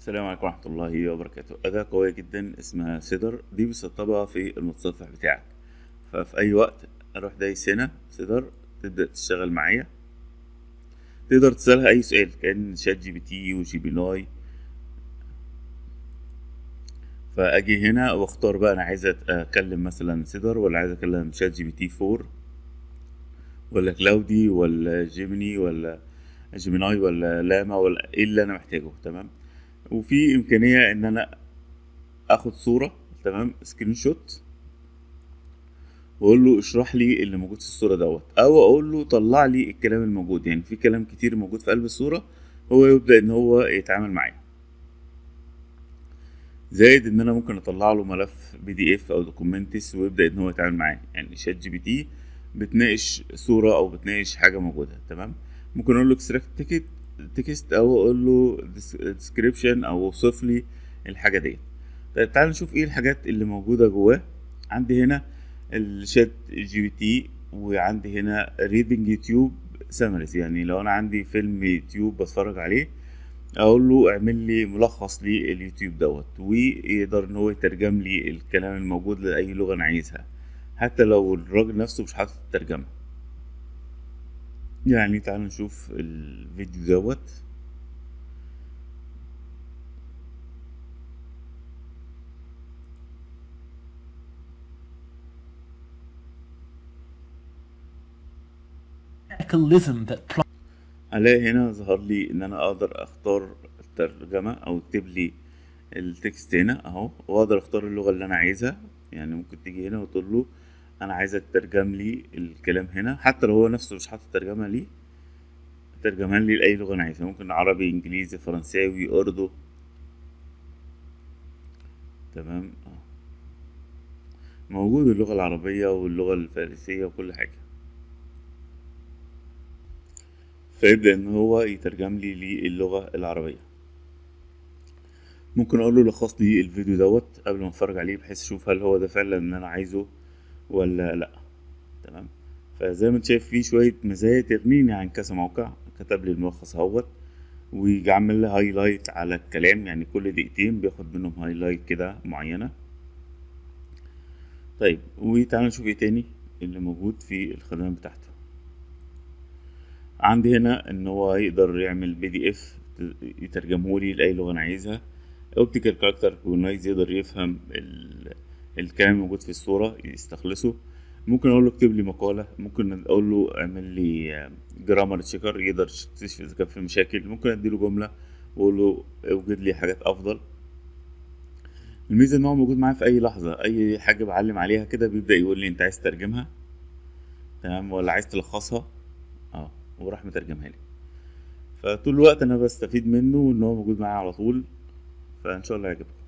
السلام عليكم ورحمة الله وبركاته أداة قوية جدا اسمها سيدر دي بتسطبها في المتصفح بتاعك ففي أي وقت أروح دايس هنا سيدر تبدأ تشتغل معايا تقدر تسألها أي سؤال كأن شات جي بي تي وجي بي لاي فأجي هنا وأختار بقى أنا عايز أكلم مثلا سيدر ولا عايز أكلم شات جي بي تي فور ولا كلاودي ولا جيميني ولا جيميناي ولا لاما ولا ايه اللي انا محتاجه تمام وفي امكانيه ان انا اخد صوره تمام سكرين شوت واقول له اشرح لي اللي موجود في الصوره دوت او اقول له طلع لي الكلام الموجود يعني في كلام كتير موجود في قلب الصوره هو يبدا ان هو يتعامل معاه زائد ان انا ممكن اطلع له ملف بي دي اف او دوكيومنتس ويبدا ان هو يتعامل معاه يعني شات جي بي تي بتناقش صوره او بتناقش حاجه موجوده تمام ممكن اقول له اكستراكت تيكت تكست او اقول له ديسكريبشن او اوصف لي الحاجه ديت طيب تعال نشوف ايه الحاجات اللي موجوده جواه عندي هنا الشات جي بي تي وعندي هنا ريدنج يوتيوب سامريز يعني لو انا عندي فيلم يوتيوب بتفرج عليه اقول له اعمل لي ملخص لليوتيوب دوت ويقدر ان هو يترجم لي الكلام الموجود لاي لغه انا عايزها حتى لو الراجل نفسه مش حاطط الترجمه يعني تعالوا نشوف الفيديو دوت radicalism that هلاقي هنا ظهر لي ان انا اقدر اختار الترجمة او اكتب لي التكست هنا اهو واقدر اختار اللغة اللي انا عايزها يعني ممكن تيجي هنا وتقول له انا عايزك تترجم لي الكلام هنا حتى لو هو نفسه مش حاطط ترجمة ليه ترجمها لي لأي لغة أنا عايزها ممكن عربي إنجليزي فرنساوي أردو تمام اه موجود اللغة العربية واللغة الفارسية وكل حاجة فيبدأ إن هو يترجم لي للغة العربية ممكن أقول له لخص لي الفيديو دوت قبل ما أتفرج عليه بحيث أشوف هل هو ده فعلا اللي أنا عايزه ولا لأ تمام فزي ما انت شايف فيه شوية مزايا تغنيني عن كذا موقع كتب لي الملخص اهوت ويعمل لي هايلايت على الكلام يعني كل دقيقتين بياخد منهم هايلايت كده معينة طيب وتعالى نشوف ايه تاني اللي موجود في الخدمات بتاعته عندي هنا ان هو يقدر يعمل بي دي اف يترجمه لي لاي لغة انا عايزها اوبتيكال كاركتر كونايز يقدر يفهم الكلام الموجود في الصورة يستخلصه ممكن اقول له اكتب لي مقاله ممكن اقول له اعمل لي جرامر تشيكر يقدر يكتشف اذا كان في مشاكل ممكن اديله جمله واقول له اوجد لي حاجات افضل الميزه ان هو موجود معايا في اي لحظه اي حاجه بعلم عليها كده بيبدا يقول لي انت عايز تترجمها تمام ولا عايز تلخصها اه وراح مترجمها لي فطول الوقت انا بستفيد منه وان هو موجود معايا على طول فان شاء الله يعجبكم